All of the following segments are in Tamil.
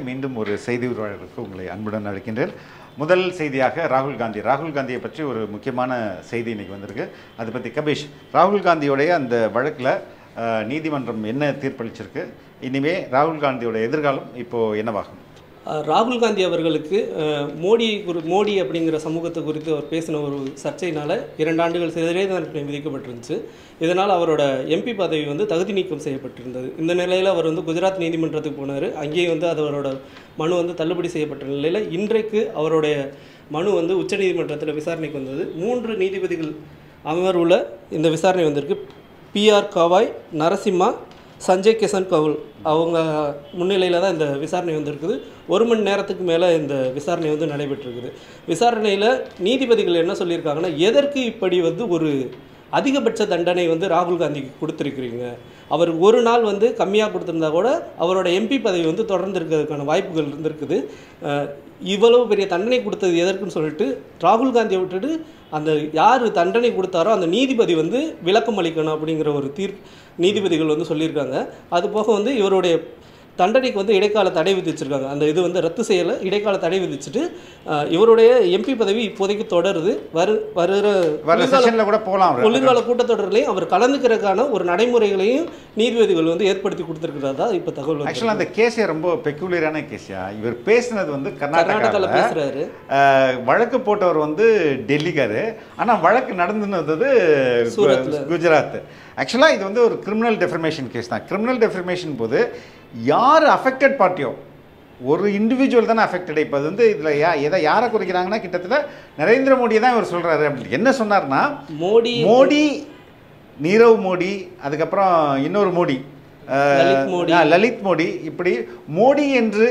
மீண்டும் ஒரு செய்தி உருவாளருக்கு உங்களை அன்புடன் அழைக்கின்றேன் முதல் செய்தியாக ராகுல் காந்தி ராகுல் காந்தியை பற்றி ஒரு முக்கியமான செய்தி இன்னைக்கு வந்திருக்கு அதை பற்றி கபீஷ் ராகுல் காந்தியோடைய அந்த வழக்கில் அஹ், நீதிமன்றம் என்ன தீர்ப்பளிச்சிருக்கு இனிமே ராகுல் காந்தியோட எதிர்காலம் இப்போ என்னவாகும் அஹ் ராகுல் காந்தி அவர்களுக்கு அஹ், மோடி குறி மோடி அப்படிங்கிற சமூகத்தை குறித்து அவர் பேசின ஒரு சர்ச்சையினால் இரண்டு ஆண்டுகள் சிறை தண்டனை விதிக்கப்பட்டிருந்துச்சு இதனால் அவரோட எம்பி பதவி வந்து தகுதி நீக்கம் செய்யப்பட்டிருந்தது இந்த நிலையில் அவர் வந்து குஜராத் நீதிமன்றத்துக்கு போனார் அங்கேயும் வந்து அது அவரோட மனு வந்து தள்ளுபடி செய்யப்பட்ட நிலையில் இன்றைக்கு அவருடைய மனு வந்து உச்சநீதிமன்றத்தில் விசாரணைக்கு வந்தது மூன்று நீதிபதிகள் அமர்வுல இந்த விசாரணை வந்திருக்கு பிஆர் கவாய் நரசிம்மா சஞ்சய் கிஷன் கவுல் அவங்க முன்னிலையில் தான் இந்த விசாரணை வந்திருக்குது ஒரு மணி நேரத்துக்கு மேலே இந்த விசாரணை வந்து நடைபெற்றிருக்குது விசாரணையில் நீதிபதிகள் என்ன சொல்லியிருக்காங்கன்னா எதற்கு இப்படி வந்து ஒரு அதிகபட்ச தண்டனை வந்து ராகுல் காந்திக்கு கொடுத்துருக்கிறீங்க அவர் ஒரு நாள் வந்து கம்மியாக கொடுத்துருந்தா கூட அவரோட எம்பி பதவி வந்து தொடர்ந்து இருக்கிறதுக்கான வாய்ப்புகள் இருந்திருக்குது அஹ் இவ்வளவு பெரிய தண்டனை கொடுத்தது எதற்குன்னு சொல்லிட்டு ராகுல் காந்தியை விட்டுட்டு அந்த யார் தண்டனை கொடுத்தாரோ அந்த நீதிபதி வந்து விளக்கம் அளிக்கணும் அப்படிங்கிற ஒரு தீர்ப்பு நீதிபதிகள் வந்து சொல்லியிருக்காங்க அது போக வந்து இவருடைய தண்டனைக்கு வந்து இடைக்கால தடை விதிச்சிருக்காங்க அந்த இது வந்து ரத்து செய்யலை இடைக்கால தடை விதிச்சுட்டு அஹ், இவருடைய எம்பி பதவி இப்போதைக்கு தொடருது வரு வருகிற வர குளிர்கால- செஷனில் கூட போகலாம் அவர் குளிர்கால கூட்டத்தொடர்லையும் அவர் கலந்துக்கிறதுக்கான ஒரு நடைமுறைகளையும் நீதிபதிகள் வந்து ஏற்படுத்தி கொடுத்துருக்கிறதா இப்போ தகவல் வந்து ஆக்சுவலாக அந்த கேஸே ரொம்ப பெக்குலியரான கேஸியா இவர் பேசினது வந்து கர்நாடகாவில் கர்நாடகாவில் பேசுறாரு அஹ், வழக்கு போட்டவர் வந்து டெல்லிக்காரு ஆனால் வழக்கு நடந்துனது சூரத்ல. குஜராத் ஆக்சுவலாக இது வந்து ஒரு கிரிமினல் டெஃபர்மேஷன் கேஸ் தான் கிரிமினல் டெஃபர்மேஷன் போது யார் அஃபெக்டட் பார்ட்டியோ ஒரு இண்டிவிஜுவல் தானே அஃபெக்டட் இப்போ அது வந்து இதில் யா எதை யாரை குறிக்கிறாங்கன்னா கிட்டத்தட்ட நரேந்திர மோடியை தான் இவர் சொல்கிறாரு அப்படி என்ன சொன்னார்னா மோடி மோடி நீரவ் மோடி அதுக்கப்புறம் இன்னொரு மோடி அஹ், லலித் மோடி. ஆ, லலித் மோடி இப்படி மோடி என்று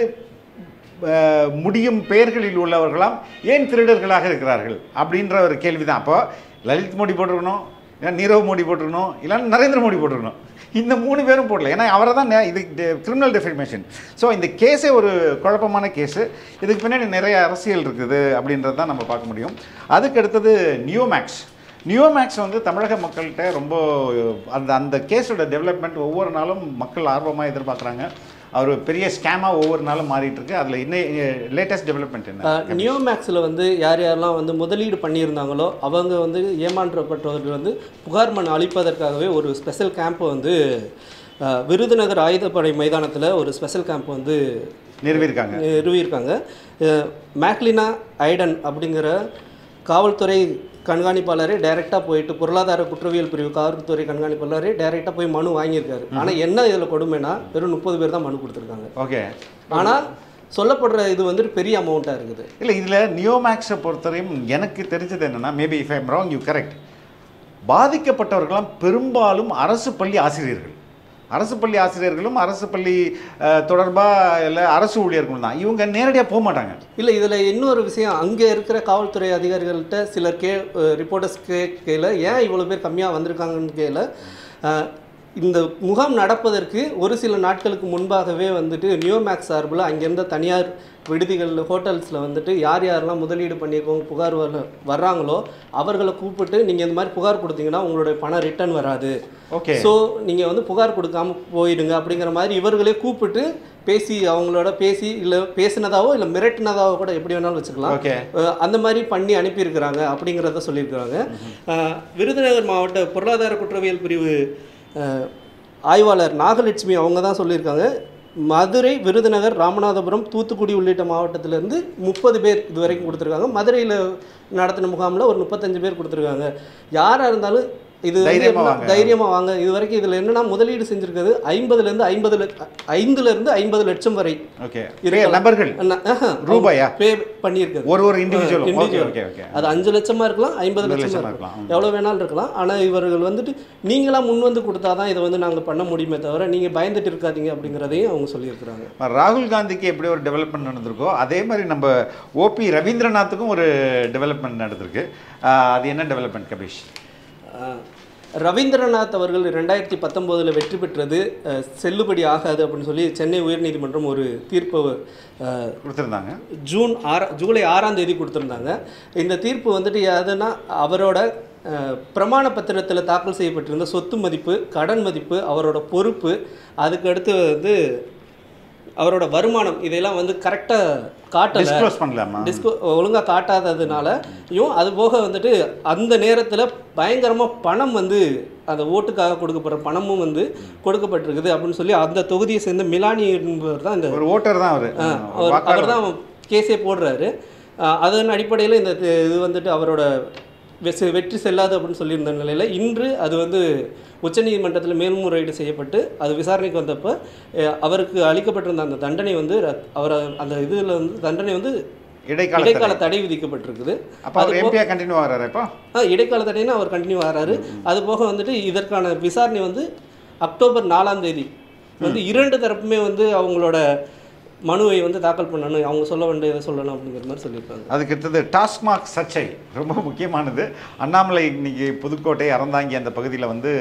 அஹ், முடியும் பெயர்களில் உள்ளவர்களாம் ஏன் திருடர்களாக இருக்கிறார்கள் அப்படின்ற ஒரு கேள்வி தான் அப்போ லலித் மோடி போட்டிருக்கணும் இல்லை நீரவ் மோடி போட்டிருக்கணும் இல்லைன்னா நரேந்திர மோடி போட்டிருக்கணும் இந்த மூணு பேரும் போடல ஏன்னா அவரை தான் நே- இது கிரிமினல் டெஃபர்மேஷன் ஸோ இந்த கேஸே ஒரு குழப்பமான கேஸு இதுக்கு பின்னாடி நிறைய அரசியல் இருக்குது அப்படின்றது தான் நம்ம பார்க்க முடியும் அதுக்கு அடுத்தது நியோமேக்ஸ் நியோமேக்ஸ் வந்து தமிழக மக்கள்கிட்ட ரொம்ப அந்த அந்த கேஸோட டெவலப்மெண்ட் ஒவ்வொரு நாளும் மக்கள் ஆர்வமாக எதிர்பார்க்குறாங்க அவர் பெரிய ஸ்கேமாக ஒவ்வொரு நாளும் மாறிட்டு இருக்கு அதில் இன்னும் லேட்டஸ்ட் டெவலப்மெண்ட் என்ன நியோ மேக்ஸில் வந்து யார் யாரெல்லாம் வந்து முதலீடு பண்ணியிருந்தாங்களோ அவங்க வந்து ஏமாற்றப்பட்டவர்கள் வந்து புகார் மனு அளிப்பதற்காகவே ஒரு ஸ்பெஷல் கேம்ப் வந்து அஹ், விருதுநகர் ஆயுதப்படை மைதானத்தில் ஒரு ஸ்பெஷல் கேம்ப் வந்து நிறுவியிருக்காங்க நிறுவியிருக்காங்க அஹ், மேக்லினா ஐடன் அப்படிங்கிற காவல்துறை கண்காணிப்பாளரே டைரெக்டாக போயிட்டு பொருளாதார குற்றவியல் பிரிவு காவல்துறை கண்காணிப்பாளரே டைரெக்டாக போய் மனு வாங்கியிருக்காரு ஆனால் என்ன இதில் கொடுமைனா வெறும் முப்பது பேர் தான் மனு கொடுத்துருக்காங்க ஓகே ஆனால் சொல்லப்படுற இது வந்துட்டு பெரிய அமௌண்ட்டாக இருக்குது இல்லை இதில் நியோமேக்ஸை பொறுத்தவரையும் எனக்கு தெரிஞ்சது என்னென்னா maybe if I'm wrong you correct பாதிக்கப்பட்டவர்களாம் பெரும்பாலும் அரசு பள்ளி ஆசிரியர்கள் அரசு பள்ளி ஆசிரியர்களும் அரசு பள்ளி தொடர்பாக இல்லை அரசு ஊழியர்களும் தான் இவங்க நேரடியாக போக மாட்டாங்க இல்லை இதில் இன்னொரு விஷயம் அங்கே இருக்கிற காவல்துறை அதிகாரிகள்கிட்ட சிலர் கே ரிப்போர்ட்டர்ஸ் கேட்கல ஏன் இவ்வளோ பேர் கம்மியாக வந்திருக்காங்கன்னு கேட்கல அஹ், இந்த முகாம் நடப்பதற்கு ஒரு சில நாட்களுக்கு முன்பாகவே வந்துட்டு நியோமேக்ஸ் சார்பில் அங்கேருந்த தனியார் விடுதிகளில் ஹோட்டல்ஸில் வந்துட்டு யார் யாரெல்லாம் முதலீடு பண்ணியிருக்கோங்க புகார் வர வர்றாங்களோ அவர்களை கூப்பிட்டு நீங்கள் இந்த மாதிரி புகார் கொடுத்தீங்கன்னா உங்களுடைய பணம் ரிட்டர்ன் வராது ஓகே ஸோ நீங்கள் வந்து புகார் கொடுக்காம போயிடுங்க அப்படிங்கிற மாதிரி இவர்களே கூப்பிட்டு பேசி அவங்களோட பேசி இல்லை பேசினதாவோ இல்லை மிரட்டினதாவோ கூட எப்படி வேணாலும் வச்சுக்கலாம் ஓகே அஹ் அந்த மாதிரி பண்ணி அனுப்பியிருக்கிறாங்க அப்படிங்கிறத சொல்லியிருக்கிறாங்க அஹ் விருதுநகர் மாவட்ட பொருளாதார குற்றவியல் பிரிவு அஹ், ஆய்வாளர் நாகலட்சுமி அவங்க தான் சொல்லியிருக்காங்க மதுரை விருதுநகர் ராமநாதபுரம் தூத்துக்குடி உள்ளிட்ட மாவட்டத்திலேருந்து முப்பது பேர் இது வரைக்கும் கொடுத்துருக்காங்க மதுரையில் நடத்தின முகாமில் ஒரு முப்பத்தஞ்சு பேர் கொடுத்துருக்காங்க யாராக இருந்தாலும் இது வந்து தைரியமா எப்படின்னா, வாங்க. தைரியமா வாங்க இது வரைக்கும் இதில் என்னன்னா முதலீடு செஞ்சிருக்கிறது ஐம்பதுலேருந்து ஐம்பது ஐந்துலேருந்து ஐம்பது லட்சம் வரை ஓகே இருக்கலாம். நபர்கள் அண்ணா, ஆஹா, ரூபாயா? பே பண்ணியிருக்கிறது ஒரு ஒரு individual okay individual. Okay okay அது அஞ்சு லட்சமா இருக்கலாம் ஐம்பது ஐம்பது லட்சமா லட்சமா இருக்கலாம் இருக்கலாம். எவ்வளோ வேணாலும் இருக்கலாம் ஆனால் இவர்கள் வந்துட்டு நீங்களா முன் வந்து கொடுத்தாதான் இதை வந்து நாங்கள் பண்ண முடியுமே தவிர நீங்கள் பயந்துட்டு இருக்காதீங்க அப்படிங்கிறதையும் அவங்க சொல்லியிருக்கிறாங்க ராகுல் காந்திக்கு எப்படி ஒரு டெவலப்மெண்ட் நடந்திருக்கோ அதே மாதிரி நம்ம ஓபி ரவீந்திரநாத்துக்கும் ஒரு டெவலப்மெண்ட் நடந்திருக்கு ஆஹ் அது என்ன டெவலப்மெண்ட் கபீஷ் ஆஹ், ரவீந்திரநாத் அவர்கள் ரெண்டாயிரத்தி பத்தொம்போதில் வெற்றி பெற்றது அஹ், செல்லுபடி ஆகாது அப்படின்னு சொல்லி சென்னை உயர்நீதிமன்றம் ஒரு தீர்ப்பை அஹ், கொடுத்துருந்தாங்க ஜூன் ஆறா ஜூலை ஆறாம் தேதி கொடுத்துருந்தாங்க இந்த தீர்ப்பு வந்துட்டு எதுனா அவரோட அஹ், பிரமாண பத்திரத்தில் தாக்கல் செய்யப்பட்டிருந்த சொத்து மதிப்பு கடன் மதிப்பு அவரோட பொறுப்பு அதுக்கு அடுத்து வந்து அவரோட வருமானம் இதெல்லாம் வந்து கரெக்டாக காட்டலை டிஸ்க்ளோஸ் பண்ணலாமா டிஸ்கோ ஒழுங்காக காட்டாததுனாலயும் அது போக வந்துட்டு அந்த நேரத்தில் பயங்கரமாக பணம் வந்து அந்த ஓட்டுக்காக கொடுக்கப்படுற பணமும் வந்து கொடுக்கப்பட்டிருக்குது அப்படின்னு சொல்லி அந்த தொகுதியை சேர்ந்த மிலானி என்பவர் தான் இந்த ஒரு ஓட்டர் தான் அவரு அவர் வாக்காளர். அவர் தான் கேஸே போடுறாரு அஹ் அதன் அடிப்படையில் இந்த தி- இது வந்துட்டு அவரோட வெ- வெற்றி செல்லாது அப்படின்னு சொல்லியிருந்த நிலையில் இன்று அது வந்து உச்சநீதிமன்றத்தில் மேல்முறையீடு செய்யப்பட்டு அது விசாரணைக்கு வந்தப்போ அஹ் அவருக்கு அளிக்கப்பட்டிருந்த அந்த தண்டனை வந்து ரத்- அவர் அந்த இதில் வந்து தண்டனை வந்து இடைக்கால இடைக்கால தடை விதிக்கப்பட்டிருக்குது அப்போ அவர் எம்பியா கண்டினியூ ஆகிறாரு இப்போ ஆ இடைக்கால தடைனா அவர் கண்டினியூ ஆகிறாரு அது போக வந்துட்டு இதற்கான விசாரணை வந்து அக்டோபர் நாலாம் தேதி வந்து இரண்டு தரப்புமே வந்து அவங்களோட மனுவை வந்து தாக்கல் பண்ணணும் அவங்க சொல்ல வேண்டியதை சொல்லணும் அப்படிங்கிற மாதிரி சொல்லியிருக்காங்க அதுக்கு அடுத்தது டாஸ்மாக் சர்ச்சை ரொம்ப முக்கியமானது அண்ணாமலை இன்னைக்கு புதுக்கோட்டை அறந்தாங்கி அந்த பகுதியில் வந்து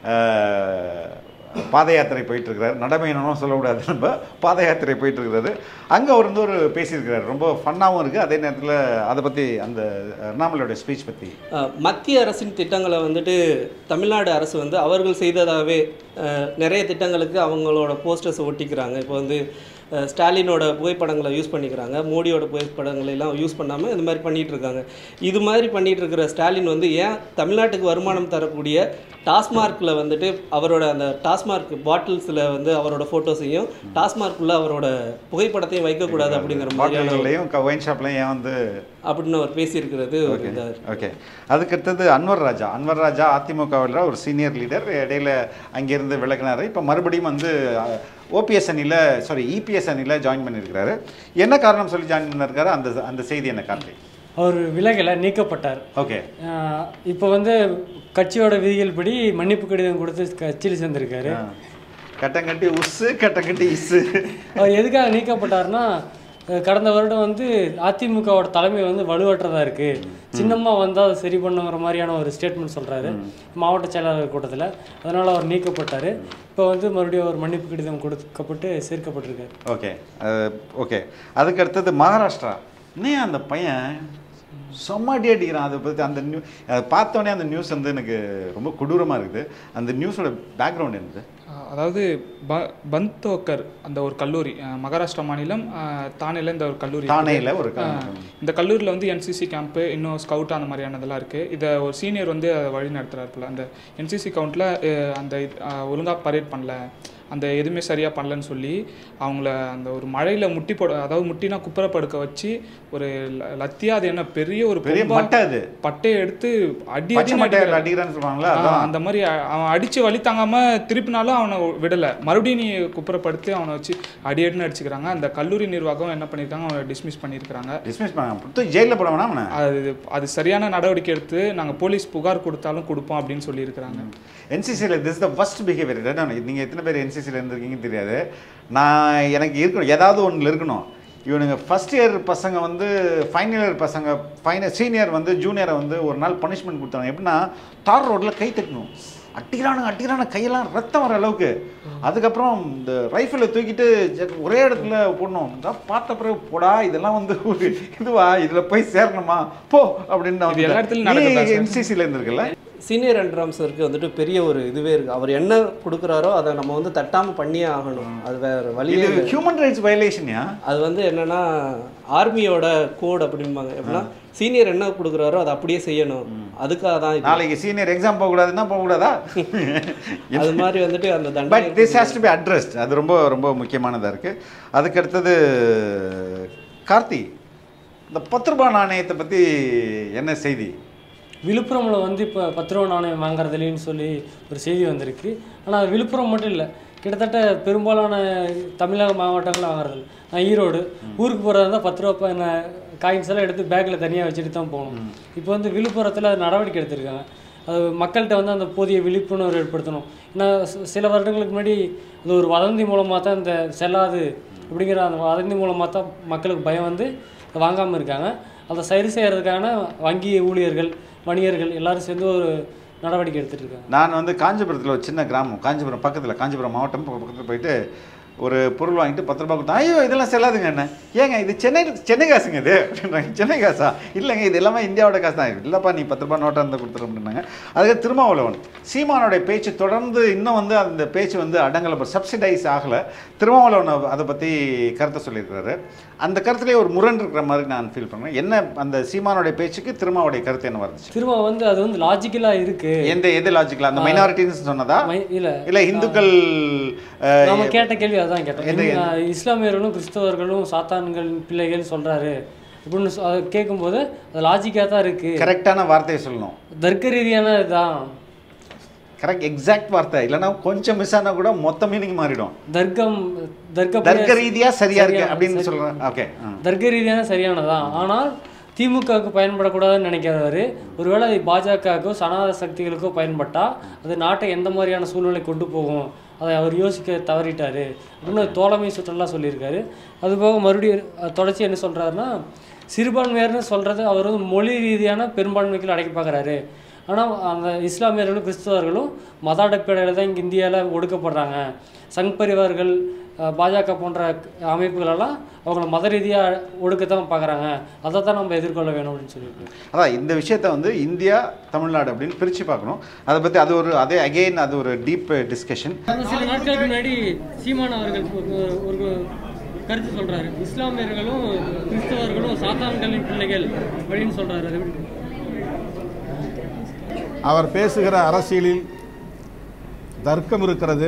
அஹ், பாத யாத்திரை போயிட்டு இருக்கிறாரு நடமையினும் சொல்லக்கூடாது நம்ம பாத யாத்திரை போயிட்டு இருக்கிறாரு அங்கே அவர் வந்து ஒரு பேசியிருக்கிறாரு ரொம்ப ஃபன்னாகவும் இருக்குது அதே நேரத்தில் அதை பற்றி அந்த அண்ணாமலையோட ஸ்பீச் பற்றி அஹ், மத்திய அரசின் திட்டங்களை வந்துட்டு தமிழ்நாடு அரசு வந்து அவர்கள் செய்ததாகவே அஹ், நிறைய திட்டங்களுக்கு அவங்களோட போஸ்டர்ஸ் ஒட்டிக்கிறாங்க இப்போ வந்து அஹ், ஸ்டாலினோட புகைப்படங்களை யூஸ் பண்ணிக்கிறாங்க மோடியோட புகைப்படங்களை எல்லாம் யூஸ் பண்ணாமல் இந்த மாதிரி பண்ணிட்டு இருக்காங்க இது மாதிரி பண்ணிட்டு இருக்கிற ஸ்டாலின் வந்து ஏன் தமிழ்நாட்டுக்கு வருமானம் தரக்கூடிய டாஸ்மார்க்கில் வந்துட்டு அவரோட அந்த டாஸ்மார்க் பாட்டில்ஸில் வந்து அவரோட ஃபோட்டோஸையும் டாஸ்மார்க்குள்ள அவரோட புகைப்படத்தையும் வைக்கக்கூடாது அப்படிங்கிற மாதிரியான பாட்டில்களையும் ஒயின் ஷாப்லையும் ஏன் வந்து அப்படின்னு அவர் பேசியிருக்கிறது ஒரு இதா இருக்கு. ஓகே அதுக்கு அடுத்தது அன்வர் ராஜா அன்வர் ராஜா அதிமுகவில் ஒரு சீனியர் லீடர் இடையில அங்கேருந்து விலகினார் இப்போ மறுபடியும் வந்து ஓபிஎஸ் அணியில் சாரி இபிஎஸ் அணியில் ஜாயின் பண்ணியிருக்கிறாரு என்ன காரணம் சொல்லி ஜாயின் பண்ணியிருக்காரு அந்த அந்த செய்தி என்ன கார்த்தி அவர் விலகலை நீக்கப்பட்டார் ஓகே ஆஹ் இப்போ வந்து கட்சியோட விதிகள் படி மன்னிப்பு கடிதம் கொடுத்து கட்சியில் சேர்ந்திருக்காரு கட்டங்கட்டி உஸ்ஸு கட்டங்கட்டி இஸ்ஸு அவர் எதுக்காக நீக்கப்பட்டார்னா அஹ் கடந்த வருடம் வந்து அதிமுகவோட தலைமை வந்து வலுவற்றதா இருக்கு சின்னம்மா வந்தால் அதை சரி பண்ணுங்கிற மாதிரியான ஒரு ஸ்டேட்மெண்ட் சொல்றாரு மாவட்ட செயலாளர் கூட்டத்தில் அதனால அவர் நீக்கப்பட்டார் இப்போ வந்து மறுபடியும் ஒரு மன்னிப்பு கடிதம் கொடுக்கப்பட்டு சேர்க்கப்பட்டிருக்காரு ஓகே ஓகே அதுக்கு அடுத்தது மகாராஷ்டிரா இன்னும் அந்த பையன் செம்மாடி அடிக்கிறான் அதை பற்றி அந்த நியூ அதை பார்த்தோன்னே அந்த நியூஸ் வந்து எனக்கு ரொம்ப கொடூரமாக இருக்குது அந்த நியூஸோட பேக்ரவுண்ட் என்னது அஹ் அதாவது ப பந்தோக்கர் அந்த ஒரு கல்லூரி அஹ் மகாராஷ்டிரா மாநிலம் அஹ் தானேல இந்த ஒரு கல்லூரி இருக்குது. தானேயில் ஒரு க- அஹ் இந்த கல்லூரியில் வந்து என்சிசி கேம்ப்பு இன்னும் ஸ்கவுட் அந்த மாதிரியானதெல்லாம் இருக்குது இதை ஒரு சீனியர் வந்து அதை வழி நடத்துகிறாருல அந்த என்சிசி கவுண்ட்டில் அந்த ஒழுங்காக பரேட் பண்ணல அந்த எதுவுமே சரியாக பண்ணலன்னு சொல்லி அவங்கள அந்த ஒரு மழையில் முட்டி போட அதாவது முட்டினா குப்புற படுக்க வச்சு ஒரு ல- லத்தியா அது என்ன பெரிய ஒரு பெரிய கொம்பா மட்டை அது பட்டையை எடுத்து அடி பச்சை அடி மட்டையில் அடிக்கிறான்னு சொல்லுவாங்களா ஆ, அதான் அந்த மாதிரி அ- அவன் அடிச்சு வலி தாங்காம திருப்பினாலும் அவனை விடல மறுபடியும் நீ குப்புறப்படுத்தி அவனை வச்சு அடி அடின்னு அடிச்சுக்கிறாங்க அந்த கல்லூரி நிர்வாகம் என்ன பண்ணியிருக்காங்க அவனை டிஸ்மிஸ் பண்ணியிருக்காங்க டிஸ்மிஸ் பண்ணாங்க புத்து ஜெயிலில் போட வேணாம் அவனை அது அது சரியான நடவடிக்கை எடுத்து நாங்கள் போலீஸ் புகார் கொடுத்தாலும் கொடுப்போம் அப்படின்னு சொல்லியிருக்கிறாங்க என்சிசியில் திஸ் த ஃபர்ஸ்ட் பிஹேவியர் நீங்கள் எத்தனை பேர் என்சிசியில் இருந்திருக்கீங்கன்னு தெரியாது நான் எனக்கு இருக்கணும் ஏதாவது ஒன்றில் இருக்கணும் இவனுங்க ஃபஸ்ட் இயர் பசங்க வந்து ஃபைனல் இயர் பசங்க ஃபைனல் சீனியர் வந்து ஜூனியரை வந்து ஒரு நாள் பனிஷ்மெண்ட் கொடுத்தாங்க எப்படின்னா தார் ரோட்டில் கை தட்டணும் அட்டிக்கிறானுங்க அட்டிக்கிறான கையெல்லாம் ரத்தம் வர அளவுக்கு அதுக்கப்புறம் இந்த ரைஃபிளை தூக்கிட்டு ஜ- ஒரே இடத்துல போடணும் இதான் பார்த்த பிறகு போடா இதெல்லாம் வந்து ஒரு இதுவா இதில் போய் சேரணுமா போ அப்படின்னு இது எல்லா இடத்துலயும் நடக்குதா சார்? என்சிசியில் இருந்திருக்குல்ல சீனியர் அண்டர்ஆர்ம்ஸருக்கு வந்துட்டு பெரிய ஒரு இதுவே இருக்குது அவர் என்ன கொடுக்குறாரோ அதை நம்ம வந்து தட்டாமல் பண்ணியே ஆகணும் அது வேற வழியே இது இல்லை. ஹியூமன் ரைட்ஸ் வயலேஷன்யா அது வந்து என்னன்னா ஆர்மியோட கோட் அப்படிம்பாங்க எப்படின்னா சீனியர் என்ன கொடுக்குறாரோ அதை அப்படியே செய்யணும் அதுக்காக தான் இது. நாளைக்கு சீனியர் எக்ஸாம் போகக்கூடாதுன்னா போகக்கூடாதா அது மாதிரி வந்துட்டு அந்த பட் தண்டனை this has to be addressed அது ரொம்ப ரொம்ப முக்கியமானதாக இருக்குது அதுக்கு அடுத்தது கார்த்தி இந்த பத்து ரூபாய் நாணயத்தை பற்றி என்ன செய்தி விழுப்புரம்ல வந்து இப்போ பத்து ரூபா நாணயம் வாங்குறது இல்லைன்னு சொல்லி ஒரு செய்தி வந்திருக்கு ஆனால் விழுப்புரம் மட்டும் இல்லை கிட்டத்தட்ட பெரும்பாலான தமிழக மாவட்டங்களும் வாங்குறது இல்ல. நான் ஈரோடு ஊருக்கு போகிறதா இருந்தால் பத்து ரூபா காயின்ஸ் எல்லாம் எடுத்து பேக்கில் தனியாக வச்சுட்டு தான் போகணும் இப்போ வந்து விழுப்புரத்தில் அது நடவடிக்கை எடுத்திருக்காங்க அது மக்கள்கிட்ட வந்து அந்த போதிய விழிப்புணர்வு ஏற்படுத்தணும் ஏன்னா சி- சில வருடங்களுக்கு முன்னாடி அது ஒரு வதந்தி மூலமாக தான் இந்த செல்லாது அப்படிங்கிற அந்த வதந்தி மூலமாக தான் மக்களுக்கு பயம் வந்து வாங்காமல் இருக்காங்க அதை சரி செய்கிறதுக்கான வங்கி ஊழியர்கள் வணிகர்கள் எல்லாரும் சேர்ந்து ஒரு நடவடிக்கை எடுத்துட்டு இருக்காங்க நான் வந்து காஞ்சிபுரத்தில் ஒரு சின்ன கிராமம் காஞ்சிபுரம் பக்கத்தில் காஞ்சிபுரம் மாவட்டம் பக்கத்தில் போயிட்டு ஒரு பொருள் வாங்கிட்டு பத்து ரூபாய் கொடுத்தா ஐயோ இதெல்லாம் செல்லாதுங்க என்ன ஏங்க இது சென்னை சென்னை காசுங்க இது அப்படின்றாங்க சென்னை காசா இல்லைங்க இது எல்லாமே இந்தியாவோட காசு தான் இல்லைப்பா நீ பத்து ரூபாய் நோட்டாக இருந்தால் கொடுத்துரு அப்படின்னாங்க அதுக்கு திருமாவளவன் சீமானோடைய பேச்சு தொடர்ந்து இன்னும் வந்து அந்த பேச்சு வந்து அடங்கலை சப்சிடைஸ் ஆகலை திருமாவளவன் அதை பற்றி கருத்தை சொல்லியிருக்கிறாரு அந்த கருத்துலேயே ஒரு முரண் இருக்கிற மாதிரி நான் ஃபீல் பண்ணுறேன் என்ன அந்த சீமானோடைய பேச்சுக்கு திருமாவுடைய கருத்து என்ன வந்துச்சு திரும்ப வந்து அது வந்து லாஜிக்கலாக இருக்கு எந்த எது லாஜிக்கலா அந்த மைனாரிட்டின்னு சொன்னதா மை- இல்ல இல்ல இந்துக்கள் அஹ், நம்ம கேட்ட கேள்வி அதான் கேட்டோம் எது- இந்த இஸ்லாமியர்களும் கிறிஸ்தவர்களும் சாத்தான்கள் பிள்ளைகள் சொல்றாரு இப்படின்னு சொ- அதை கேட்கும்போது அது லாஜிக்காக தான் இருக்கு கரெக்டான வார்த்தையை சொல்லணும் தர்க்க ரீதியான இதுதான் கரெக்ட் எக்ஸாக்ட் வார்த்தை இல்லைன்னா கொஞ்சம் மிஸ் ஆனா கூட மொத்த மீனிங் மாறிடும் தர்க்கம் தர்க்க தர்க்க ரீதியா சரியா இருக்கு சரியான- அப்படின்னு சரி. சொல்றேன் ஓகே தர்க்க ரீதியான சரியானதான் ஆனால் திமுகவுக்கு பயன்படக்கூடாதுன்னு நினைக்கிறவர் ஒருவேளை அது பாஜகவுக்கோ சனாத சக்திகளுக்கோ பயன்பட்டா அது நாட்டை எந்த மாதிரியான சூழ்நிலை கொண்டு போகும் அதை அவர் யோசிக்க தவறிட்டாரு அப்படின்னு ஒரு தோழமை சுற்றலாம் சொல்லியிருக்காரு அதுபோக மறுபடியும் அஹ், தொடர்ச்சி என்ன சொல்றாருன்னா சிறுபான்மையர்னு சொல்றது அவர் வந்து மொழி ரீதியான பெரும்பான்மைக்குள் அடைக்க பார்க்குறாரு ஆனால் அந்த இஸ்லாமியர்களும் கிறிஸ்தவர்களும் மத அடிப்படையில் தான் இங்கே இந்தியாவில் ஒடுக்கப்படுறாங்க சங் பரிவார்கள் அஹ், பாஜக போன்ற அமைப்புகளெல்லாம் அவங்கள மத ரீதியாக ஒடுக்கத்தான் பார்க்குறாங்க அதை தான் நம்ம எதிர்கொள்ள வேணும் அப்படின்னு சொல்லியிருக்காரு அதான் இந்த விஷயத்த வந்து இந்தியா தமிழ்நாடு அப்படின்னு பிரிச்சு பார்க்கணும் அதை பத்தி அது ஒரு அதே அகைன் அது ஒரு டீப் டிஸ்கஷன் கடந்த சில நாட்களுக்கு முன்னாடி சீமான் அவர்கள் ஒரு- ஒரு கருத்து சொல்றாரு இஸ்லாமியர்களும் கிறிஸ்தவர்களும் சாத்தான்களின் பிள்ளைகள் அப்படின்னு சொல்றாரு அது எப்படி அவர் பேசுகிற அரசியலில் தர்க்கம் இருக்கிறது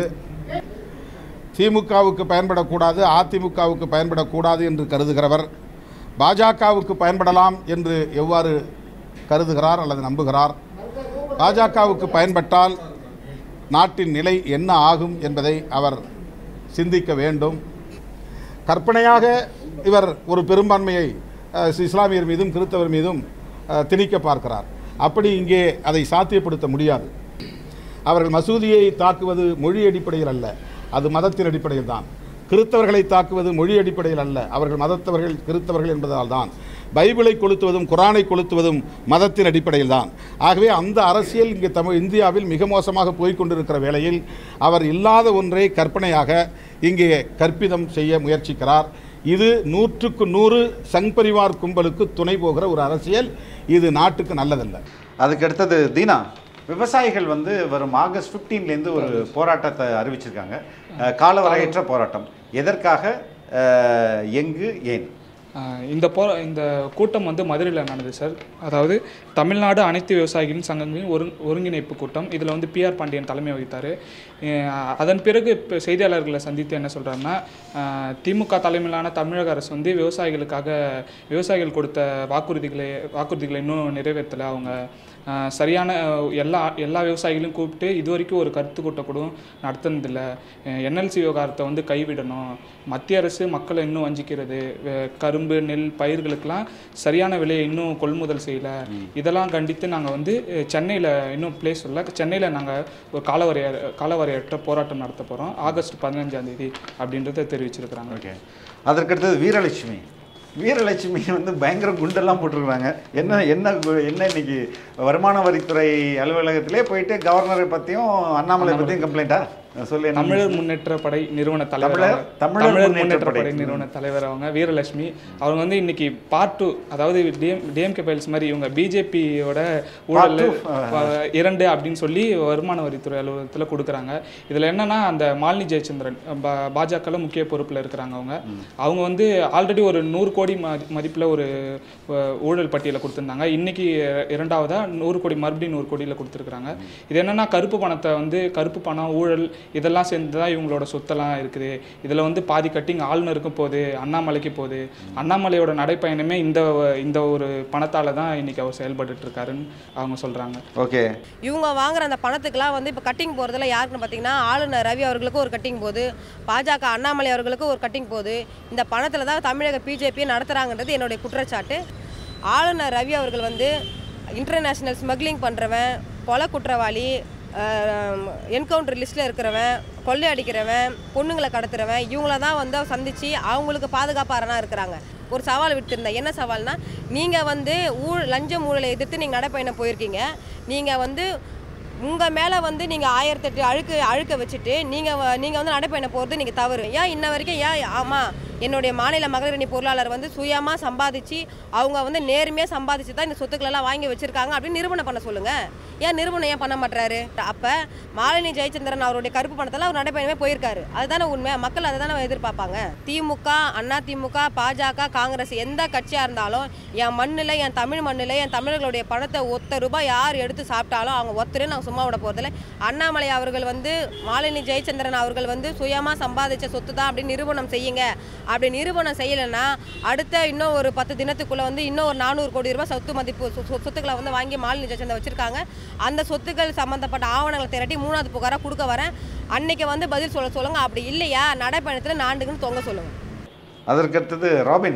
திமுகவுக்கு பயன்படக்கூடாது அதிமுகவுக்கு பயன்படக்கூடாது என்று கருதுகிறவர் பாஜகவுக்கு பயன்படலாம் என்று எவ்வாறு கருதுகிறார் அல்லது நம்புகிறார் பாஜகவுக்கு பயன்பட்டால் நாட்டின் நிலை என்ன ஆகும் என்பதை அவர் சிந்திக்க வேண்டும் கற்பனையாக இவர் ஒரு பெரும்பான்மையை அஹ், இஸ்லாமியர் மீதும் கிறிஸ்தவர் மீதும் அஹ், திணிக்க பார்க்கிறார் அப்படி இங்கே அதை சாத்தியப்படுத்த முடியாது அவர்கள் மசூதியை தாக்குவது மொழி அடிப்படையில் அல்ல அது மதத்தின் அடிப்படையில் தான் கிறித்தவர்களை தாக்குவது மொழி அடிப்படையில் அல்ல அவர்கள் மதத்தவர்கள் கிறித்தவர்கள் என்பதால் தான் பைபிளை கொளுத்துவதும் குரானை கொளுத்துவதும் மதத்தின் அடிப்படையில் தான் ஆகவே அந்த அரசியல் இங்கே தமிழ் இந்தியாவில் மிக மோசமாக போய்க் கொண்டிருக்கிற வேளையில் அவர் இல்லாத ஒன்றை கற்பனையாக இங்கே கற்பிதம் செய்ய முயற்சிக்கிறார் இது நூற்றுக்கு நூறு சங் பரிவார் கும்பலுக்கு துணை போகிற ஒரு அரசியல் இது நாட்டுக்கு நல்லதல்ல அதுக்கு அடுத்தது தீனா விவசாயிகள் வந்து வரும் ஆகஸ்ட் 15 ல இருந்து ஒரு போராட்டத்தை அறிவிச்சிருக்காங்க அஹ், காலவரையற்ற போராட்டம் எதற்காக அஹ், எங்கு ஏன் ஆஹ் இந்த போ இந்த கூட்டம் வந்து மதுரையில் நடந்தது சார் அதாவது தமிழ்நாடு அனைத்து விவசாயிகளின் சங்கங்களின் ஒரு ஒருங்கிணைப்பு கூட்டம் இதில் வந்து பிஆர் பாண்டியன் தலைமை வகித்தார் அதன் பிறகு இப்போ செய்தியாளர்களை சந்தித்து என்ன சொல்கிறாருன்னா திமுக தலைமையிலான தமிழக அரசு வந்து விவசாயிகளுக்காக விவசாயிகள் கொடுத்த வாக்குறுதிகளை வாக்குறுதிகளை இன்னும் நிறைவேற்றலை அவங்க ஆஹ் சரியான ஆஹ் எல்லா எல்லா விவசாயிகளையும் கூப்பிட்டு இது வரைக்கும் ஒரு கருத்து கூட்டம் கூட நடத்துனதில்லை என்எல்சி விவகாரத்தை வந்து கைவிடணும் மத்திய அரசு மக்களை இன்னும் வஞ்சிக்கிறது வே- கரும்பு நெல் பயிர்களுக்கெல்லாம் சரியான விலையை இன்னும் கொள்முதல் செய்யலை இதெல்லாம் கண்டித்து நாங்கள் வந்து சென்னையில் இன்னும் பிளேஸ் இல்லை சென்னையில் நாங்கள் ஒரு காலவரைய காலவரையற்ற போராட்டம் நடத்த போகிறோம் ஆகஸ்ட் பதினஞ்சாம் தேதி அப்படின்றத தெரிவிச்சிருக்கிறாங்க ஓகே அதற்கடுத்தது வீரலட்சுமி வீரலட்சுமி வந்து பயங்கர குண்டெல்லாம் போட்டிருக்காங்க என்ன என்ன கு- என்ன இன்னைக்கு வருமான வரித்துறை அலுவலகத்திலே போயிட்டு கவர்னரை பற்றியும் அண்ணாமலை பற்றியும் கம்ப்ளைண்ட்டா சொல்லி என்ன தமிழர் முன்னேற்ற படை நிறுவன தலைவர் தமிழர்- அவங்க. தமிழர் தமிழர் முன்னேற்ற முன்னேற்ற படை. படை நிறுவன தலைவர் அவங்க வீரலட்சுமி அவங்க வந்து இன்னைக்கு பார்ட் டூ அதாவது டிஎம் டிஎம்கே ஃபைல்ஸ் மாதிரி இவங்க பிஜேபியோட ஊழல் two, அஹ், இரண்டு அப்படின்னு சொல்லி வருமான வரித்துறை அலுவலகத்தில் கொடுக்குறாங்க இதில் என்னன்னா அந்த மாலினி ஜெயச்சந்திரன் பா- பாஜகல முக்கிய பொறுப்பில் இருக்கிறாங்க அவங்க அவங்க வந்து ஆல்ரெடி ஒரு நூறு கோடி மதி மதிப்பில் ஒரு அஹ், ஊழல் பட்டியலை கொடுத்துருந்தாங்க இன்னைக்கு இரண்டாவதா நூறு கோடி மறுபடியும் நூறு கோடியில் கொடுத்துருக்காங்க இது என்னன்னா கருப்பு பணத்தை வந்து கருப்பு பணம் ஊழல் இதெல்லாம் சேர்ந்து தான் இவங்களோட சொத்தெல்லாம் இருக்குது இதில் வந்து பாதி கட்டிங் ஆளுநருக்கும் போகுது அண்ணாமலைக்கு போகுது அண்ணாமலையோட நடைப்பயணமே இந்த இந்த ஒரு பணத்தால் தான் இன்னைக்கு அவர் செயல்பட்டுட்டு இருக்காருன்னு அவங்க சொல்கிறாங்க ஓகே இவங்க வாங்குற அந்த பணத்துக்கெல்லாம் வந்து இப்போ கட்டிங் போகிறதுல யாருக்குன்னு பார்த்தீங்கன்னா ஆளுநர் ரவி அவர்களுக்கும் ஒரு கட்டிங் போகுது பாஜக அண்ணாமலை அவர்களுக்கும் ஒரு கட்டிங் போகுது இந்த பணத்தில் தான் தமிழக பிஜேபி நடத்துகிறாங்கன்றது என்னுடைய குற்றச்சாட்டு ஆளுநர் ரவி அவர்கள் வந்து இன்டர்நேஷ்னல் ஸ்மக்லிங் பண்ணுறவன் கொலை குற்றவாளி என்கவுண்டர் லிஸ்ட்டில் இருக்கிறவன் கொள்ளை அடிக்கிறவன் பொண்ணுங்களை கடத்துறவன் இவங்கள தான் வந்து சந்தித்து அவங்களுக்கு பாதுகாப்பாரனாக இருக்கிறாங்க ஒரு சவால் விட்டுருந்தேன் என்ன சவால்னா நீங்கள் வந்து ஊழ் லஞ்சம் ஊழலை எதிர்த்து நீங்கள் நடைப்பயணம் போயிருக்கீங்க நீங்கள் வந்து உங்கள் மேலே வந்து நீங்கள் ஆயிரத்தெட்டு அழுக்கு அழுக்க வச்சுட்டு நீங்கள் நீங்கள் வந்து நடைப்பயணம் போகிறது நீங்கள் தவறு ஏன் இன்ன வரைக்கும் ஏன் ஆமாம் என்னுடைய மாநில மகளிரணி பொருளாளர் வந்து சுயமாக சம்பாதிச்சு அவங்க வந்து நேர்மையாக சம்பாதிச்சு தான் இந்த சொத்துக்களெல்லாம் வாங்கி வச்சுருக்காங்க அப்படின்னு நிரூபணம் பண்ண சொல்லுங்கள் ஏன் நிரூபணம் ஏன் பண்ண மாட்டாரு அப்போ மாலினி ஜெயச்சந்திரன் அவருடைய கருப்பு பணத்தில் அவர் நடைப்பயணமே போயிருக்காரு அதுதானே உண்மை மக்கள் அதை தானே எதிர்பார்ப்பாங்க திமுக அண்ணா திமுக பாஜக காங்கிரஸ் எந்த கட்சியாக இருந்தாலும் என் மண்ணில் என் தமிழ் மண்ணில் என் தமிழர்களுடைய பணத்தை ஒத்த ரூபாய் யார் எடுத்து சாப்பிட்டாலும் அவங்க ஒத்தரு நாங்கள் சும்மா விட போகிறதில்ல அண்ணாமலை அவர்கள் வந்து மாலினி ஜெயச்சந்திரன் அவர்கள் வந்து சுயமாக சம்பாதிச்ச சொத்து தான் அப்படின்னு நிரூபணம் செய்யுங்க அப்படி நிரூபணம் செய்யலைன்னா அடுத்த இன்னும் ஒரு பத்து தினத்துக்குள்ளே வந்து இன்னும் ஒரு நானூறு கோடி ரூபாய் சொத்து மதிப்பு சொ- சொ- சொத்துக்களை வந்து வாங்கி மாலினி ஜெயச்சந்திரன் வச்சுருக்காங்க அந்த சொத்துக்கள் சம்மந்தப்பட்ட ஆவணங்களை திரட்டி மூணாவது புகாராக கொடுக்க வரேன் அன்னைக்கு வந்து பதில் சொல்ல சொல்லுங்க அப்படி இல்லையா நடைப்பயணத்தில் நாண்டுக்குன்னு தொங்க சொல்லுங்க அதற்கடுத்தது ராபின்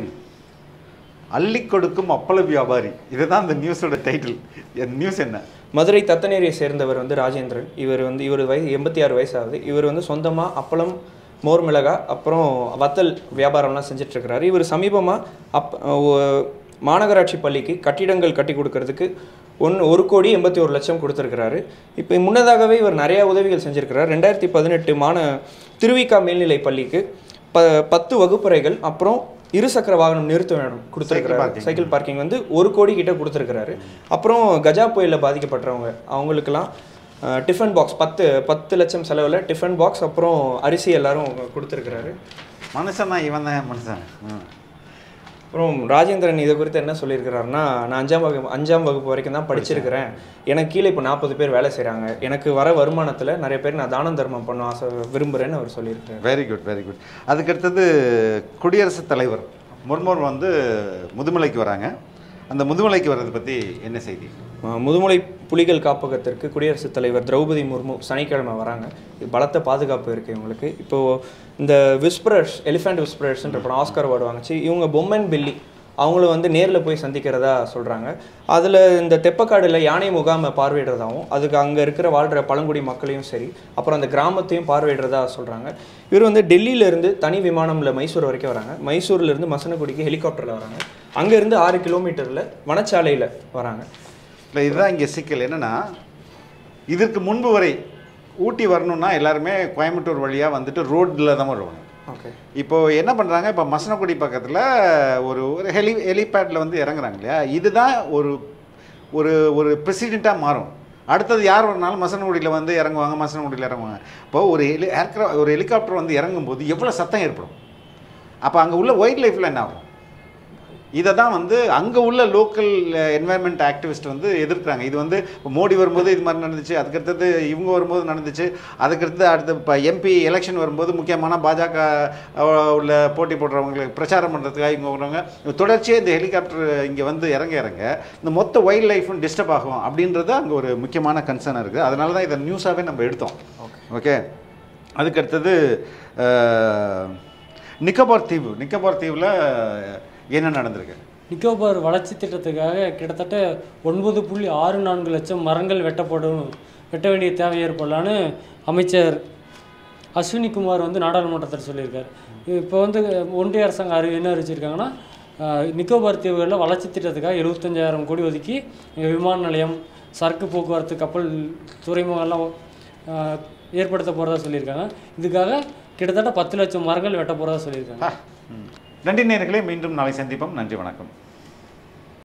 அள்ளி கொடுக்கும் அப்பள வியாபாரி இதுதான் இந்த நியூஸோட டைட்டில் நியூஸ் என்ன மதுரை தத்தநேரியை சேர்ந்தவர் வந்து ராஜேந்திரன் இவர் வந்து இவர் வயசு எண்பத்தி ஆறு வயசு ஆகுது இவர் வந்து சொந்தமாக அப்பளம் மோர் மிளகாய் அப்புறம் வத்தல் வியாபாரம்லாம் செஞ்சிட்ருக்கிறாரு இவர் சமீபமாக அப் ஒ- மாநகராட்சி பள்ளிக்கு கட்டிடங்கள் கட்டி கொடுக்கறதுக்கு ஒன்று ஒரு கோடி எண்பத்தி ஒரு லட்சம் கொடுத்துருக்கிறாரு இப்போ முன்னதாகவே இவர் நிறையா உதவிகள் செஞ்சிருக்கிறார் ரெண்டாயிரத்தி பதினெட்டு மாண திருவிக்கா மேல்நிலை பள்ளிக்கு ப பத்து வகுப்பறைகள் அப்புறம் இருசக்கர வாகனம் நிறுத்தும் இடம் கொடுத்துருக்கிறாரு parking. சைக்கிள் பார்க்கிங் வந்து ஒரு கோடி கிட்ட கொடுத்துருக்கிறாரு அப்புறம் கஜா புயலில் பாதிக்கப்பட்டவங்க அவங்களுக்கெல்லாம் அஹ், டிஃபன் பாக்ஸ் பத்து பத்து லட்சம் செலவில் டிஃபன் பாக்ஸ் அப்புறம் அரிசி எல்லாரும் கொடுத்துருக்கிறாரு மனுஷன் தான் இவன் தான் மனுஷன் ம். அப்புறம் ராஜேந்திரன் இதை குறித்து என்ன சொல்லியிருக்கிறாருன்னா நான் அஞ்சாம் வகுப்பு அஞ்சாம் வகுப்பு வரைக்கும் தான் படிச்சிருக்கிறேன் எனக்கு கீழே இப்போ நாற்பது பேர் வேலை செய்கிறாங்க எனக்கு வர வருமானத்தில் நிறைய பேர் நான் தானம் தர்மம் பண்ண ஆசை விரும்புகிறேன்னு அவர் சொல்லியிருக்காரு வெரி குட் வெரி குட் அதுக்கடுத்தது குடியரசுத் தலைவர் முர்மூர் வந்து முதுமலைக்கு வராங்க அந்த முதுமலைக்கு வர்றதை பற்றி என்ன செய்தி அஹ் முதுமலை புலிகள் காப்பகத்திற்கு குடியரசுத் தலைவர் திரௌபதி முர்மு சனிக்கிழமை வராங்க இது பலத்த பாதுகாப்பு இருக்குது இவங்களுக்கு இப்போது இந்த விஸ்பரர்ஸ் எலிஃபண்ட் விஸ்பரர்ஸ்ன்ற படம் ஆஸ்கார் அவார்டு வாங்குச்சு இவங்க பொம்மன் பில்லி அவங்களும் வந்து நேரில் போய் சந்திக்கிறதா சொல்கிறாங்க அதில் இந்த தெப்பக்காடில் யானை முகாமை பார்வையிடுறதாகவும் அதுக்கு அங்கே இருக்கிற வாழ்கிற பழங்குடி மக்களையும் சரி அப்புறம் அந்த கிராமத்தையும் பார்வையிடுறதா சொல்கிறாங்க இவர் வந்து டெல்லியிலேருந்து தனி விமானம்ல மைசூர் வரைக்கும் வராங்க மைசூர்லேருந்து மசனகுடிக்கு ஹெலிகாப்டரில் வராங்க அங்கேருந்து ஆறு கிலோமீட்டரில் வனச்சாலையில் வராங்க இல்லை இதுதான் இங்கே சிக்கல் என்னென்னா இதற்கு முன்பு வரை ஊட்டி வரணும்னா எல்லாருமே கோயம்புத்தூர் வழியாக வந்துட்டு ரோட்டில் தான் வருவாங்க ஓகே இப்போ என்ன பண்ணுறாங்க இப்போ மசனக்குடி பக்கத்தில் ஒரு ஒரு ஹெலி ஹெலிபேடில் வந்து இறங்குறாங்க இல்லையா இதுதான் ஒரு ஒரு ஒரு பிரசிடெண்ட்டாக மாறும் அடுத்தது யார் வரனாலும் மசனகுடியில் வந்து இறங்குவாங்க மசனகுடியில் இறங்குவாங்க இப்போ ஒரு ஹெலி ஏர்க்ரா ஒரு ஹெலிகாப்டர் வந்து இறங்கும்போது எவ்வளோ சத்தம் ஏற்படும் அப்போ அங்கே உள்ள வைல்ட் லைஃப்பில் என்ன ஆகும் இதை தான் வந்து அங்கே உள்ள லோக்கல் என்வாயன்மெண்ட் ஆக்டிவிஸ்ட் வந்து எதிர்க்கிறாங்க இது வந்து இப்போ மோடி வரும்போது இது மாதிரி நடந்துச்சு அதுக்கடுத்தது இவங்க வரும்போது நடந்துச்சு அதுக்கடுத்து அடுத்து இப்போ எம்பி எலெக்ஷன் வரும்போது முக்கியமான பாஜக அஹ், உள்ள போட்டி போடுறவங்களுக்கு பிரச்சாரம் பண்ணுறதுக்காக இவங்க வருவாங்க தொடர்ச்சியாக இந்த ஹெலிகாப்டர் இங்கே வந்து இறங்க இறங்க இந்த மொத்த வைல்ட் லைஃப்பும் டிஸ்டர்ப் ஆகும் அப்படின்றது அங்கே ஒரு முக்கியமான கன்சர்ன் இருக்குது அதனால தான் இதை நியூஸாகவே நம்ம எடுத்தோம் ஓகே அதுக்கடுத்தது அஹ், நிக்கோபார் தீவு நிக்கோபார் தீவில் என்ன நடந்திருக்கு நிக்கோபார் வளர்ச்சி திட்டத்துக்காக கிட்டத்தட்ட ஒன்பது புள்ளி ஆறு நான்கு லட்சம் மரங்கள் வெட்டப்படும் வெட்ட வேண்டிய தேவை ஏற்படலான்னு அமைச்சர் அஸ்வினி குமார் வந்து நாடாளுமன்றத்தில் சொல்லியிருக்காரு இப்போ வந்து ஒன்றிய அரசாங்கம் அறி என்ன அறிவிச்சிருக்காங்கன்னா ஆஹ், நிக்கோபார் தீவுகளில் வளர்ச்சி திட்டத்துக்காக எழுபத்தஞ்சாயிரம் கோடி ஒதுக்கி இங்கே விமான நிலையம் சரக்கு போக்குவரத்து கப்பல் துறைமுகம்லாம் ஆஹ், ஏற்படுத்த போகிறதா சொல்லியிருக்காங்க இதுக்காக கிட்டத்தட்ட பத்து லட்சம் மரங்கள் வெட்ட போகிறதா சொல்லியிருக்காங்க நன்றி நேயர்களே மீண்டும் நாளை சந்திப்போம் நன்றி வணக்கம்